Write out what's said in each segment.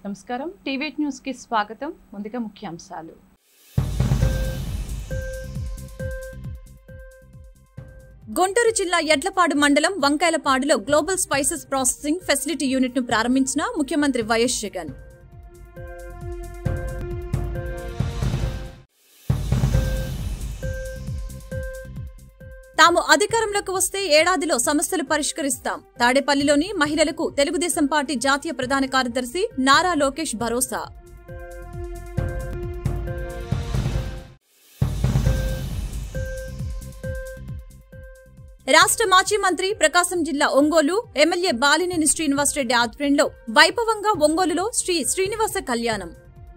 నమస్కారం TV news కి స్వాగతం ముందుగా ముఖ్యాంశాలు గుంటూరు జిల్లా ఎడ్లపాడు మండలం వంకాయలపాడులో global spices processing facility unit ను ప్రారంభించిన ముఖ్యమంత్రి వైఎస్ జగన్ తాము అధికారంలోకి వస్తే ఏడాదిలో సమస్యలు పరిష్కరిస్తాం తాడేపల్లిలోని మహిళలకు తెలుగుదేశం పార్టీ జాతీయ ప్రధాన కార్యదర్శి నారా లోకేష్ భరోసా రాష్ట్ర మాజీ మంత్రి ప్రకాశం జిల్లా ఒంగోలు ఎమ్మెల్యే బాలినేని శ్రీనివాసరెడ్డి ఆధ్వర్యంలో వైభవంగా ఒంగోలులో శ్రీ శ్రీనివాస కళ్యాణం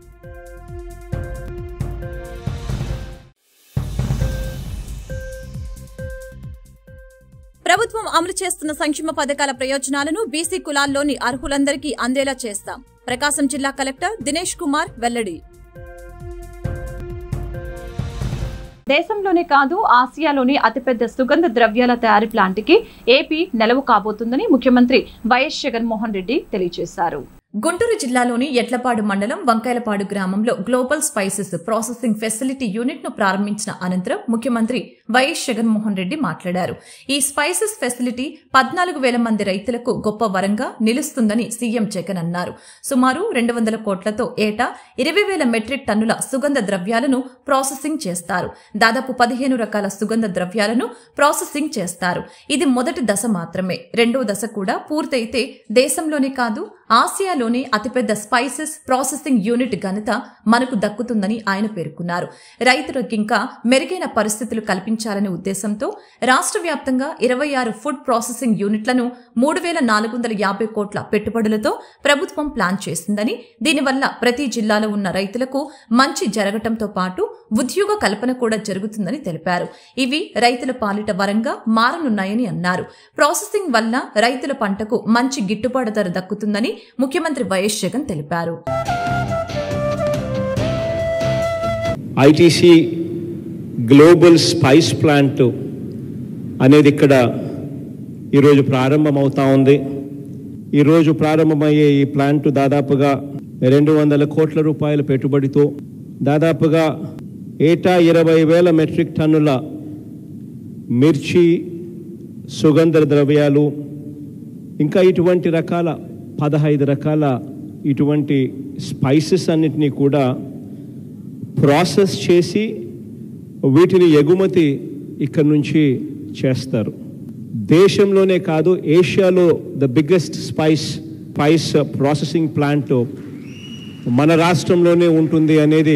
ప్రభుత్వం అమలు చేస్తున్న సంక్షేమ పథకాల ప్రయోజనాలను బీసీ కులాల్లోని అర్హులందరికీ అందేలా చేస్తాం ప్రకాశం జిల్లా కలెక్టర్ దినేష్ కుమార్ వెల్లడి దేశంలోనే కాదు ఆసియాలోని అతిపెద్ద సుగంధ ద్రవ్యాల తయారీ ప్లాంట్కి ఏపీ నెలవు కాబోతుందని ముఖ్యమంత్రి వైఎస్ జగన్మోహన్ రెడ్డి తెలియజేశారు గుంటూరు జిల్లాలోని ఎట్లపాడు మండలం వంకాయలపాడు గ్రామంలో global spices processing facility unit ను ప్రారంభించిన అనంతరం ముఖ్యమంత్రి వైఎస్ జగన్మోహన్ రెడ్డి మాట్లాడారు ఈ స్పైసెస్ ఫెసిలిటీ పద్నాలుగు వేల మంది రైతులకు గొప్ప వరంగా నిలుస్తుందని సీఎం జగన్ అన్నారు సుమారు రెండు వందల కోట్లతో ఏటా ఇరవై వేల మెట్రిక్ టన్నుల సుగంధ ద్రవ్యాలను ప్రాసెసింగ్ చేస్తారు దాదాపు పదిహేను రకాల సుగంధ ద్రవ్యాలను ప్రాసెసింగ్ చేస్తారు ఇది మొదటి దశ మాత్రమే రెండో దశ కూడా పూర్తయితే దేశంలోనే కాదు ఆసియాలోనే అతిపెద్ద స్పైసెస్ ప్రాసెసింగ్ యూనిట్ ఘనత మనకు దక్కుతుందని ఆయన పేర్కొన్నారు రైతులకు ఇంకా మెరుగైన పరిస్థితులు కల్పించాలనే ఉద్దేశంతో రాష్ట్ర వ్యాప్తంగా ఇరవై ఆరు ఫుడ్ ప్రాసెసింగ్ యూనిట్లను మూడు వేల నాలుగు వందల యాభై కోట్ల పెట్టుబడులతో ప్రభుత్వం ప్లాన్ చేసిందని దీనివల్ల ప్రతి జిల్లాలో ఉన్న రైతులకు మంచి జరగటంతో పాటు ఉద్యోగ కల్పన కూడా జరుగుతుందని తెలిపారు ఇవి రైతుల పాలిట వరంగా మారనున్నాయని అన్నారు ప్రాసెసింగ్ వల్ల రైతుల పంటకు మంచి గిట్టుబాటు ధర దక్కుతుందని ముఖ్యమంత్రి వైఎస్ జగన్ తెలిపారు ఐటీసీ గ్లోబల్ స్పైస్ ప్లాంట్ అనేది ఇక్కడ ఈరోజు ప్రారంభమవుతా ఉంది ఈరోజు ప్రారంభమయ్యే ఈ ప్లాంట్ దాదాపుగా రెండు వందల కోట్ల రూపాయల పెట్టుబడితో దాదాపుగా ఏటా ఇరవై వేల మెట్రిక్ టన్నుల మిర్చి సుగంధ ద్రవ్యాలు ఇంకా ఇటువంటి రకాల పదహైదు రకాల ఇటువంటి స్పైసెస్ అన్నిటినీ కూడా ప్రాసెస్ చేసి వీటిని ఎగుమతి ఇక్కడ నుంచి చేస్తారు దేశంలోనే కాదు ఏషియాలో the biggest spice spice processing plant మన రాష్ట్రంలోనే ఉంటుంది అనేది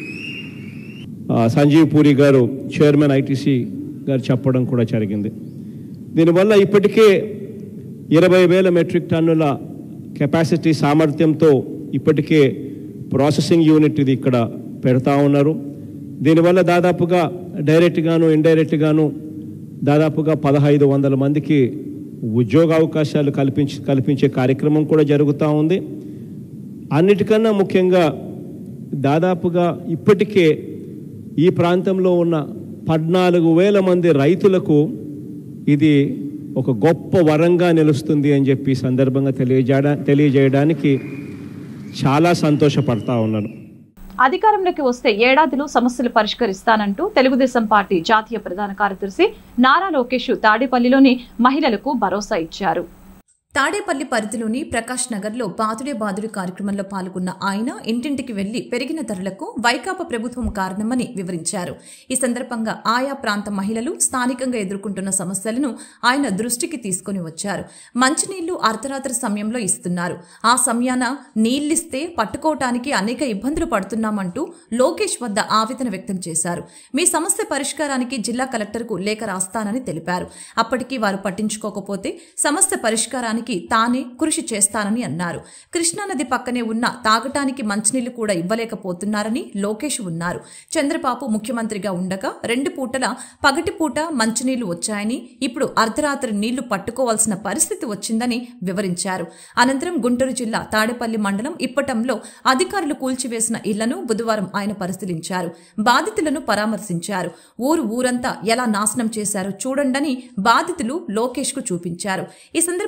ఆ, సంజీవ్ పూరి గారు చైర్మన్ ఐటీసీ గారు చెప్పడం కూడా జరిగింది దీనివల్ల ఇప్పటికే ఇరవై వేల మెట్రిక్ టన్నుల కెపాసిటీ సామర్థ్యంతో ఇప్పటికే ప్రాసెసింగ్ యూనిట్ ఇది ఇక్కడ పెడతా ఉన్నారు దీనివల్ల దాదాపుగా డైరెక్ట్గాను ఇండైరెక్ట్గాను దాదాపుగా పదహైదు వందల మందికి ఉద్యోగ అవకాశాలు కల్పించి కల్పించే కార్యక్రమం కూడా జరుగుతూ ఉంది అన్నిటికన్నా ముఖ్యంగా దాదాపుగా ఇప్పటికే ఈ ప్రాంతంలో ఉన్న పద్నాలుగు వేల మంది రైతులకు ఇది ఒక గొప్ప వరంగా నిలుస్తుంది అని చెప్పి ఈ సందర్భంగా తెలియజేయడా తెలియజేయడానికి చాలా సంతోషపడతా ఉన్నాను అధికారంలోకి వస్తే ఏడాదిలో సమస్యలు పరిష్కరిస్తానంటూ తెలుగుదేశం పార్టీ జాతీయ ప్రధాన కార్యదర్శి నారా లోకేష్ తాడేపల్లిలోని మహిళలకు భరోసా ఇచ్చారు తాడేపల్లి పరిధిలోని ప్రకాష్ నగర్లో బాదుడే బాదుడి కార్యక్రమంలో పాల్గొన్న ఆయన ఇంటింటికి వెళ్లి పెరిగిన ధరలకు వైకాపా ప్రభుత్వం కారణమని వివరించారు ఈ సందర్భంగా ఆయా ప్రాంత మహిళలు స్థానికంగా ఎదుర్కొంటున్న సమస్యలను ఆయన దృష్టికి తీసుకుని వచ్చారు మంచినీళ్లు అర్ధరాత్రి సమయంలో ఇస్తున్నారు ఆ సమయాన నీళ్లిస్తే పట్టుకోవటానికి అనేక ఇబ్బందులు పడుతున్నామంటూ లోకేష్ వద్ద ఆవేదన వ్యక్తం చేశారు మీ సమస్య పరిష్కారానికి జిల్లా కలెక్టర్కు లేఖ రాస్తానని తెలిపారు అప్పటికి వారు పట్టించుకోకపోతే సమస్య పరిష్కారానికి తానే కృషి చేస్తానని అన్నారు కృష్ణానది పక్కనే ఉన్న తాగటానికి మంచినీళ్లు కూడా ఇవ్వలేకపోతున్నారని లోకేష్ ఉన్నారు చంద్రబాబు ముఖ్యమంత్రిగా ఉండగా రెండు పూటల పగటిపూట మంచినీళ్లు వచ్చాయని ఇప్పుడు అర్ధరాత్రి నీళ్లు పట్టుకోవాల్సిన పరిస్థితి వచ్చిందని వివరించారు అనంతరం గుంటూరు జిల్లా తాడేపల్లి మండలం ఇప్పటంలో అధికారులు కూల్చివేసిన ఇళ్లను బుధవారం ఆయన పరిశీలించారు బాధితులను పరామర్శించారు ఊరు ఊరంతా ఎలా నాశనం చేశారో చూడండని బాధితులు లోకేష్ కు చూపించారు ఈ సందర్భంగా లోకేష్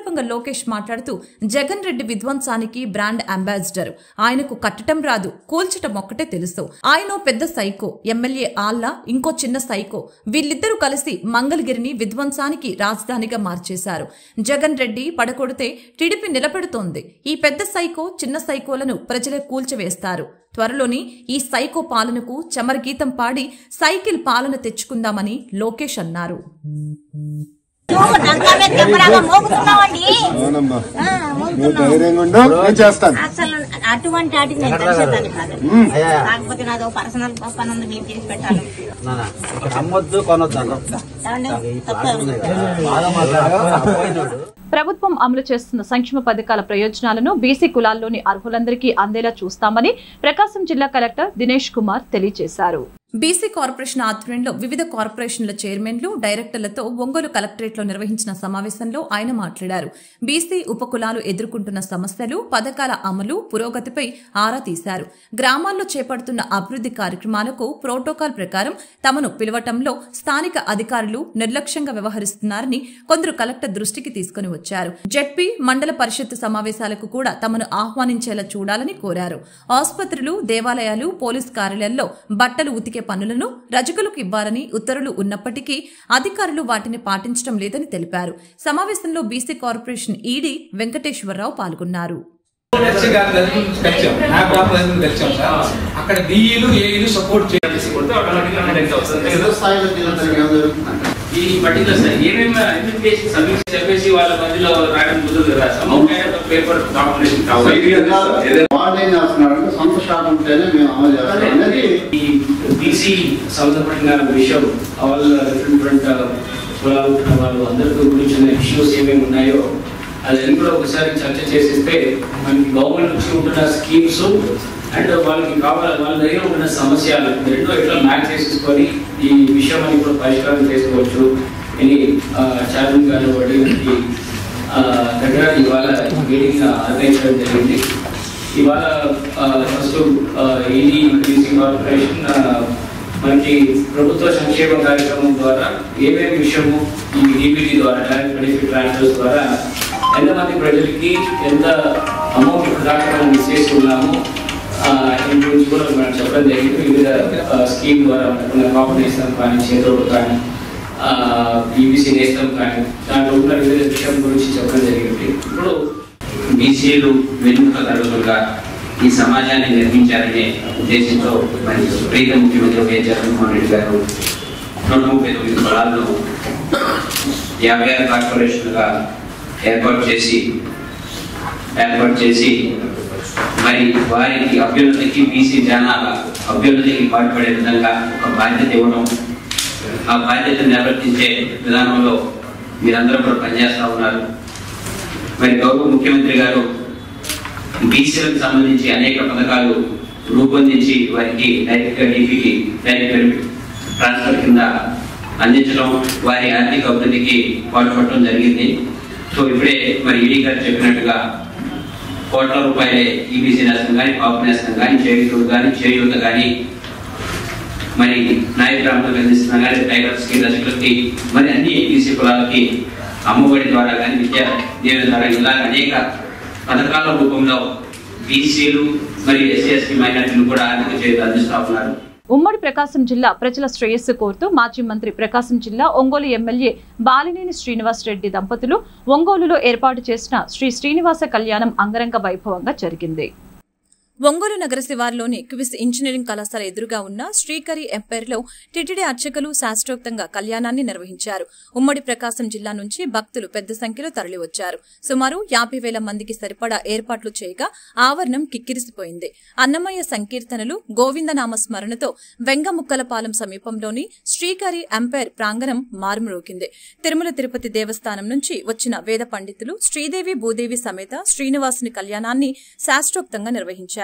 లోకేష్ మాట్లాడుతూ జగన్ రెడ్డి విధ్వంసానికి బ్రాండ్ అంబాసిడర్ ఆయనకు కట్టడం రాదు కూల్చటం ఒక్కటే తెలుసు ఆయన పెద్ద సైకో ఎమ్మెల్యే ఆల్లా ఇంకో చిన్న సైకో వీళ్ళిద్దరూ కలిసి మంగళగిరిని విధ్వంసానికి రాజధానిగా మార్చేశారు జగన్ రెడ్డి పడకొడితే టీడీపీ నిలబెడుతోంది ఈ పెద్ద సైకో చిన్న సైకోలను ప్రజలే కూల్చివేస్తారు త్వరలోని ఈ సైకో పాలనకు చమరగీతం పాడి సైకిల్ పాలన తెచ్చుకుందామని లోకేష్ అన్నారు నువ్వు డంకా మీద దెబ్బలాగా మోగుతున్నావండి అవునమ్మా ఆ, నువ్వు మోగుతున్నావు ధైర్యంగా ఉండు నేను చేస్తాను అసలు అటువంటి వాటికి నేను చేసేదాన్ని కాదు కాకపోతే నాదో పర్సనల్ పని ఉంది మీరు చేసి పెట్టాలి నాన్న, ఇక్కడ అమ్మొద్దు కొనొద్దు అన్న ఏమండి? తప్పదు బాగా మాట్లాడాడు ప్రభుత్వం అమలు చేస్తున్న సంక్షేమ పథకాల ప్రయోజనాలను బీసీ కులాల్లోని అర్హులందరికీ అందేలా చూస్తామని ప్రకాశం జిల్లా కలెక్టర్ దినేష్ కుమార్ తెలియజేశారు బీసీ కార్పొరేషన్ ఆధ్వర్యంలో వివిధ కార్పొరేషన్ల చైర్మన్లు డైరెక్టర్లతో ఒంగోలు కలెక్టరేట్లో నిర్వహించిన సమావేశంలో ఆయన మాట్లాడారు బీసీ ఉపకులాలు ఎదుర్కొంటున్న సమస్యలు పథకాల అమలు పురోగతిపై ఆరా తీశారు గ్రామాల్లో చేపడుతున్న అభివృద్ధి కార్యక్రమాలకు ప్రోటోకాల్ ప్రకారం తమను పిలవటంలో స్థానిక అధికారులు నిర్లక్ష్యంగా వ్యవహరిస్తున్నారని కొందరు కలెక్టర్ దృష్టికి తీసుకుని వచ్చారు జడ్పీ మండల పరిషత్ సమావేశాలకు కూడా తమను ఆహ్వానించేలా చూడాలని కోరారు ఆసుపత్రులు దేవాలయాలు పోలీస్ కార్యాలయాల్లో బట్టలు ఉతికే పనులను రజకులకు ఇవ్వాలని ఉత్తర్వులు ఉన్నప్పటికీ అధికారులు వాటిని పాటించడం లేదని తెలిపారు సమావేశంలో బీసీ కార్పొరేషన్ ఈడీ వెంకటేశ్వరరావు పాల్గొన్నారు ఎస్సీ గారి దగ్గర నుంచి తెచ్చాం నా ప్రాంతం దగ్గర నుంచి తెచ్చాం సార్ అక్కడ డిఈలు ఏఈలు సపోర్ట్ చేయాలి ఈ పర్టికులర్ సార్ ఏమేమి ఇన్విటేషన్ సమీక్ష చెప్పేసి వాళ్ళ మధ్యలో రాయడం కుదరదు కదా సమూహమైన పేపర్ డాక్యుమెంటేషన్ కావాలి వాళ్ళు ఏం చేస్తున్నారంటే సొంత షాప్ ఉంటేనే మేము అమలు చేస్తాం అనేది ఈ బీసీ సంబంధపడిన విషయం వాళ్ళ డిఫరెంట్ కులాలు ఉన్న వాళ్ళు అందరితో గురించిన ఇష్యూస్ ఏమేమి ఉన్నాయో అదన్నీ కూడా ఒకసారి చర్చ చేసిస్తే మనకి గవర్నమెంట్ నుంచి ఉంటున్న స్కీమ్స్ అండ్ వాళ్ళకి కావాలి వాళ్ళ దగ్గర ఉన్న సమస్యలు రెండు ఎట్లా మ్యాచ్ చేసేసుకొని ఈ విషయం అని కూడా పరిష్కారం చేసుకోవచ్చు అని చైర్మన్ గారు వాడి ఆ, దగ్గర ఇవాళ మీటింగ్ ఆర్గనైజ్ చేయడం జరిగింది ఇవాళ ఫస్ట్ ఈడీ బీసీ కార్పొరేషన్ ఆ, మనకి ప్రభుత్వ సంక్షేమ కార్యక్రమం ద్వారా ఏమేమి విషయము ఈ డీబీటీ ద్వారా డైరెక్ట్ బెనిఫిట్ ట్రాన్స్ఫర్స్ ద్వారా ఎంతమంది ప్రజలకి ఎంత అమౌంట్ ఇప్పుడు దాకా మనం ఇచ్చేసి ఉన్నాము ఆ, దీని గురించి కూడా మనం చెప్పడం జరిగింది వివిధ స్కీమ్ ద్వారా మనకున్న కాంపిటీషన్ కానీ చేతోడు కానీ ఈబీసీ నేస్తం కానీ దాంట్లో ఉన్న వివిధ విషయం గురించి చెప్పడం జరిగింది ఇప్పుడు బీసీలు వెన్నుక తరగతులుగా ఈ సమాజాన్ని నిర్మించాలనే ఉద్దేశంతో మరి ప్రీత ముఖ్యమంత్రి వైఎస్ జగన్మోహన్ రెడ్డి గారు నూట ముప్పై తొమ్మిది కులాలను యాభై ఆరు కార్పొరేషన్లుగా ఏర్పాటు చేసి ఏర్పాటు చేసి మరి వారికి అభ్యున్నతికి బీసీ జనాల అభ్యున్నతికి పాటుపడే విధంగా ఒక బాధ్యత ఇవ్వడం ఆ బాధ్యత నిర్వర్తించే విధానంలో మీరందరూ కూడా పనిచేస్తూ ఉన్నారు మరి గౌరవ ముఖ్యమంత్రి గారు బీసీలకు సంబంధించి అనేక పథకాలు రూపొందించి వారికి డైరెక్ట్ డీపీకి డైరెక్ట్ ట్రాన్స్ఫర్ కింద అందించడం వారి ఆర్థిక అభివృద్ధికి పాటుపడటం జరిగింది సో ఇప్పుడే మరి ఈడీ గారు చెప్పినట్టుగా కోట్ల రూపాయలే ఈబీసీ నేస్తం కానీ కాపు నేస్తం కానీ చేయూత కానీ చేయూత కానీ మరి నాయ ప్రాంతాలకు అందిస్తున్నా కానీ టైగర్స్ కి రజకులకి మరి అన్ని బీసీ కులాలకి అమ్మఒడి ద్వారా కానీ విద్యా దీవెన ద్వారా ఇలా అనేక పథకాల రూపంలో బీసీలు మరియు ఎస్సీ ఎస్టీ మైనార్టీలు కూడా ఆర్థిక చేయూత అందిస్తూ ఉన్నారు ఉమ్మడి ప్రకాశం జిల్లా ప్రజల శ్రేయస్సు కోరుతూ మాజీ మంత్రి ప్రకాశం జిల్లా ఒంగోలు ఎమ్మెల్యే బాలినేని శ్రీనివాస్ రెడ్డి దంపతులు ఒంగోలులో ఏర్పాటు చేసిన శ్రీ శ్రీనివాస కళ్యాణం అంగరంగ వైభవంగా జరిగింది ఒంగోలు నగర శివార్లోని క్విస్ ఇంజనీరింగ్ కళాశాల ఎదురుగా ఉన్న శ్రీకరి ఎంపైర్లో టిటిడి అర్చకులు శాస్త్రోక్తంగా కళ్యాణాన్ని నిర్వహించారు ఉమ్మడి ప్రకాశం జిల్లా నుంచి భక్తులు పెద్ద సంఖ్యలో తరలివచ్చారు సుమారు యాభై వేల మందికి సరిపడా ఏర్పాట్లు చేయగా ఆవరణం కిక్కిరిసిపోయింది అన్నమయ్య సంకీర్తనలు గోవిందనామ స్మరణతో వెంగముక్కలపాలెం సమీపంలోని శ్రీకరి ఎంపైర్ ప్రాంగణం మారుమ్రోగింది తిరుమల తిరుపతి దేవస్థానం నుంచి వచ్చిన వేద పండితులు శ్రీదేవి భూదేవి సమేత శ్రీనివాసుని కళ్యాణాన్ని శాస్త్రోక్తంగా నిర్వహించారు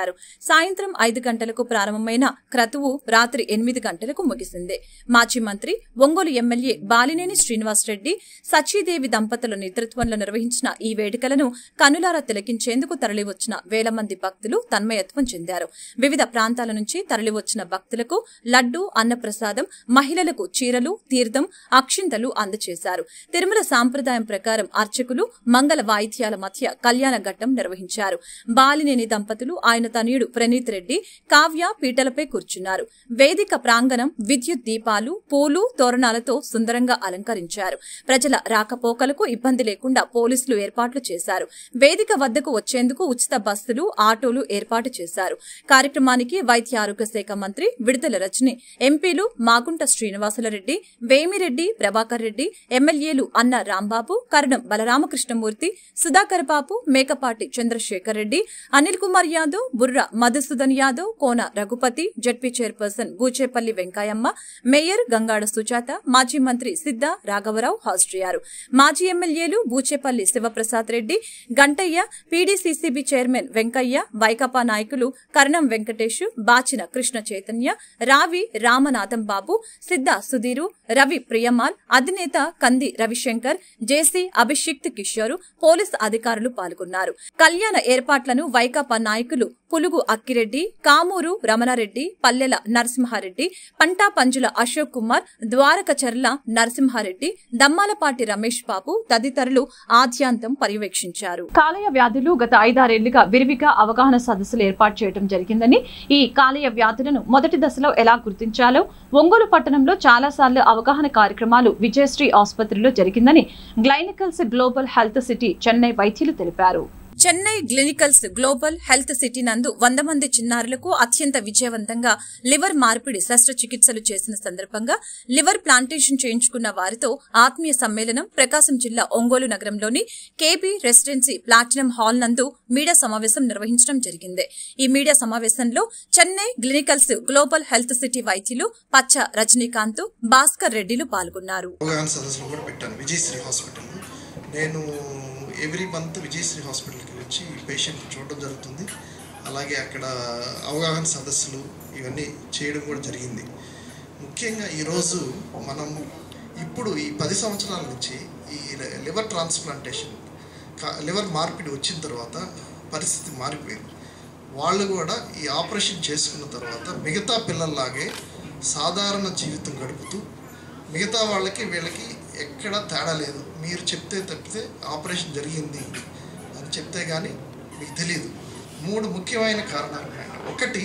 నిర్వహించారు సాయంత్రం ఐదు గంటలకు ప్రారంభమైన క్రతువు రాత్రి ఎనిమిది గంటలకు ముగిసింది మాజీ మంత్రి ఒంగోలు ఎమ్మెల్యే బాలినేని శ్రీనివాసరెడ్డి సచీదేవి దంపతుల నేతృత్వంలో నిర్వహించిన ఈ వేడుకలను కనులారా తిలకించేందుకు తరలివచ్చిన వేల మంది భక్తులు తన్మయత్వం చెందారు వివిధ ప్రాంతాల నుంచి తరలివచ్చిన భక్తులకు లడ్డు అన్నప్రసాదం మహిళలకు చీరలు తీర్థం అక్షింతలు అందజేశారు తిరుమల సాంప్రదాయం ప్రకారం అర్చకులు మంగళ వాయిద్యాల మధ్య కళ్యాణ ఘట్టం నిర్వహించారు బాలినేని దంపతులు ఆయన తనయుడు ప్రణీత్ రెడ్డి కావ్య పీటలపై కూర్చున్నారు వేదిక ప్రాంగణం విద్యుత్ దీపాలు పూలు తోరణాలతో సుందరంగా అలంకరించారు ప్రజల రాకపోకలకు ఇబ్బంది లేకుండా పోలీసులు ఏర్పాట్లు చేశారు వేదిక వద్దకు వచ్చేందుకు ఉచిత బస్సులు ఆటోలు ఏర్పాటు చేశారు కార్యక్రమానికి వైద్య ఆరోగ్య శాఖ మంత్రి విడుదల రజని ఎంపీలు మాగుంట శ్రీనివాసులరెడ్డి వేమిరెడ్డి ప్రభాకర్ రెడ్డి ఎమ్మెల్యేలు అన్న రాంబాబు కరణం బలరామకృష్ణమూర్తి సుధాకర్ బాబు Mekapati Chandrasekhar Reddy Anil Kumar Yadav Burra Madhusudan Yadav Kona Raghupathi ZP chairperson Bucheppalli Venkayyamma mayor Gangada Sujatha మాజీ మంత్రి సిద్ద రాఘవరావు హాజరయ్యారు మాజీ ఎమ్మెల్యేలు బూచేపల్లి శివప్రసాద్ రెడ్డి గంటయ్య పీడీసీసీబీ చైర్మన్ వెంకయ్య వైకాపా నాయకులు కరణం వెంకటేష్ బాచిన కృష్ణ చైతన్య రావి రామనాథం బాబు సిద్ధ సుధీరు రవి ప్రియమాల్ అధినేత కంది రవిశంకర్ జేసీ అభిషిక్త్ కిషోర్ పోలీస్ అధికారులు పాల్గొన్నారు కళ్యాణ ఏర్పాట్లను వైకాపా నాయకులు పులుగు అక్కిరెడ్డి కామూరు రమణారెడ్డి పల్లెల నరసింహారెడ్డి పంటా పంజుల అశోక్ కుమార్ ద్వారకచర్ల నరసింహారెడ్డి దమ్మాలపాటి రమేష్ బాబు తదితరులు ఆద్యాంతం పర్యవేక్షించారు కాలేయ వ్యాధులు గత ఐదారేళ్లుగా విరివిగా అవగాహన సదస్సులు ఏర్పాటు చేయడం జరిగిందని ఈ కాలేయ వ్యాధులను మొదటి దశలో ఎలా గుర్తించాలో ఒంగోలు పట్టణంలో చాలాసార్లు అవగాహన కార్యక్రమాలు విజయశ్రీ ఆసుపత్రిలో జరిగిందని clinicals global health city Chennai వైద్యులు తెలిపారు Chennai clinicals global health city నందు వంద మంది చిన్నారులకు అత్యంత విజయవంతంగా లివర్ మార్పిడి శస్త్రచికిత్సలు చేసిన సందర్భంగా లివర్ ప్లాంటేషన్ చేయించుకున్న వారితో ఆత్మీయ సమ్మేళనం ప్రకాశం జిల్లా ఒంగోలు నగరంలోని కేబీ రెసిడెన్సీ ప్లాటినం హాల్ నందు మీడియా సమావేశం నిర్వహించడం జరిగింది ఈ మీడియా సమావేశంలో Chennai clinicals global health city వైద్యులు పచ్చ రజనీకాంత్ భాస్కర్ రెడ్డిలు పాల్గొన్నారు అవగాహన సదస్సులు కూడా పెట్టాను విజయశ్రీ హాస్పిటల్ నేను ఎవ్రీ మంత్ విజయశ్రీ హాస్పిటల్కి వచ్చి పేషెంట్ చూడడం జరుగుతుంది అలాగే అక్కడ అవగాహన సదస్సులు ఇవన్నీ చేయడం కూడా జరిగింది ముఖ్యంగా ఈరోజు మనం ఇప్పుడు ఈ పది సంవత్సరాల నుంచి ఈ లివర్ ట్రాన్స్ప్లాంటేషన్ లివర్ మార్పిడి వచ్చిన తర్వాత పరిస్థితి మారిపోయింది వాళ్ళు కూడా ఈ ఆపరేషన్ చేసుకున్న తర్వాత మిగతా పిల్లల్లాగే సాధారణ జీవితం గడుపుతూ మిగతా వాళ్ళకి వీళ్ళకి ఎక్కడ తేడా లేదు మీరు చెప్తే తప్పితే ఆపరేషన్ జరిగింది అని చెప్తే కానీ మీకు తెలియదు మూడు ముఖ్యమైన కారణాలు ఉన్నాయి ఒకటి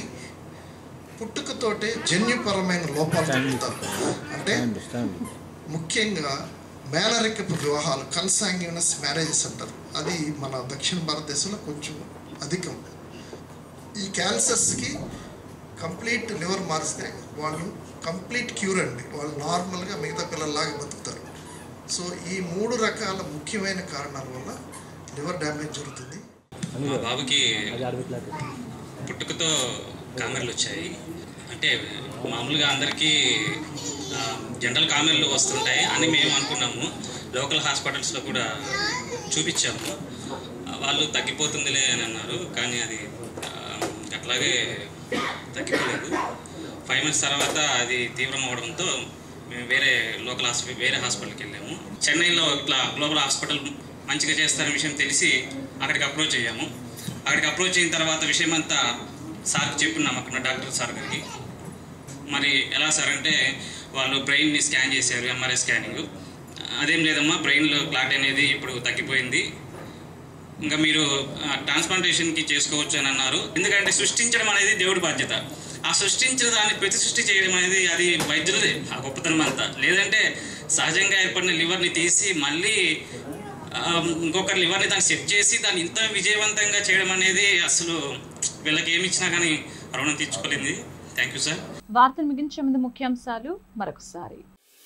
పుట్టుకతోటే జన్యుపరమైన లోపాలు చెప్తారు అంటే ముఖ్యంగా మేనరికపు వివాహాలు కన్సాంగ్యూనస్ మ్యారేజెస్ అంటారు అది మన దక్షిణ భారతదేశంలో కొంచెం అధికం ఈ క్యాన్సర్స్కి కంప్లీట్ లివర్ మారిస్తే వాళ్ళు కంప్లీట్ క్యూర్ అండి వాళ్ళు నార్మల్గా మిగతా పిల్లల్లాగా బతుకుతారు సో ఈ మూడు రకాల ముఖ్యమైన కారణాల వల్ల లివర్ డ్యామేజ్ జరుగుతుంది మా బాబుకి పుట్టుకతో కామెర్లు వచ్చాయి అంటే మామూలుగా అందరికీ ఆ, జనరల్ కామెర్లు వస్తుంటాయి అని మేము అనుకున్నాము లోకల్ హాస్పిటల్స్లో కూడా చూపించాము ఆ, వాళ్ళు తగ్గిపోతుందిలే అని అన్నారు కానీ అది ఆ, అట్లాగే తగ్గిపోలేదు ఫైవ్ మంత్స్ తర్వాత అది తీవ్రం అవడంతో మేము వేరే లోకల్ హాస్పిటల్ వేరే హాస్పిటల్కి వెళ్ళాము చెన్నైలో ఇట్లా గ్లోబల్ హాస్పిటల్ మంచిగా చేస్తారనే విషయం తెలిసి అక్కడికి అప్రోచ్ అయ్యాము అక్కడికి అప్రోచ్ అయిన తర్వాత విషయం అంతా సార్కి చెప్పున్నాం అక్కడ డాక్టర్ సార్ గారికి మరి ఎలా సార్ అంటే వాళ్ళు బ్రెయిన్ని స్కాన్ చేశారు ఎంఆర్ఐ స్కానింగ్ అదేం లేదమ్మా బ్రెయిన్లో క్లాట్ అనేది ఇప్పుడు తగ్గిపోయింది ఇంకా మీరు ట్రాన్స్ప్లాంటేషన్కి చేసుకోవచ్చు అని అన్నారు ఎందుకంటే సృష్టించడం అనేది దేవుడి బాధ్యత ఆ సృష్టించిన దాన్ని ప్రతి సృష్టి చేయడం అనేది అది వైద్యులదే ఆ గొప్పతనం అంతా లేదంటే సహజంగా ఏర్పడిన లివర్ని తీసి మళ్ళీ ఆ, ఇంకొకరి లివర్ని దాన్ని సెట్ చేసి దాన్ని ఇంత విజయవంతంగా చేయడం అనేది అసలు వీళ్ళకి ఏమి ఇచ్చినా కానీ రుణం తీర్చుకోలేదు థ్యాంక్ యూ సార్ వార్తలు ముగించే ముందు ముఖ్యాంశాలు మరొకసారి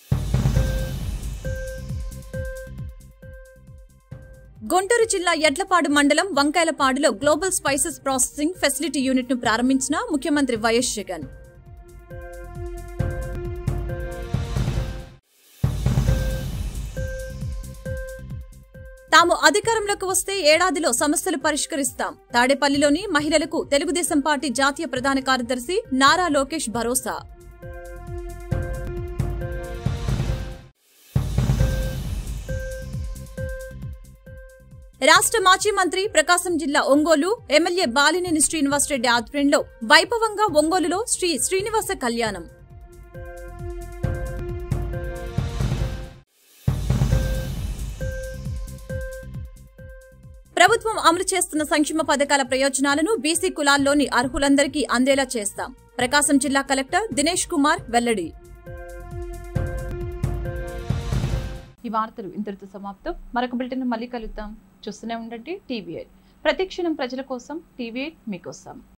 గుంటూరు జిల్లా ఎడ్లపాడు మండలం వంకాయలపాడులో global spices processing facility unit ను ప్రారంభించిన ముఖ్యమంత్రి వైఎస్ జగన్ తాము అధికారంలోకి వస్తే ఏడాదిలో సమస్యలు పరిష్కరిస్తాం తాడేపల్లిలోని మహిళలకు తెలుగుదేశం పార్టీ జాతీయ ప్రధాన కార్యదర్శి నారా లోకేష్ భరోసా రాష్ట్ర మాజీ మంత్రి ప్రకాశం జిల్లా ఒంగోలు ఎమ్మెల్యే బాలినేని శ్రీనివాసరెడ్డి ఆధ్వర్యంలో వైభవంగా ఒంగోలులో శ్రీ శ్రీనివాస కళ్యాణం ప్రభుత్వం అమలు చేస్తున్న సంక్షేమ పథకాల ప్రయోజనాలను బీసీ కులాల్లోని అర్హులందరికీ అందేలా చేస్తాం ప్రకాశం జిల్లా కలెక్టర్ దినేష్ కుమార్ వెల్లడి ఈ వార్తలు ఇంతటితో సమాప్తం మరొక బులెటిన్ మళ్ళీ కలుద్దాం చూస్తూనే ఉండండి టీవీ ప్రతిక్షణం ప్రజల కోసం టీవీ మీకోసం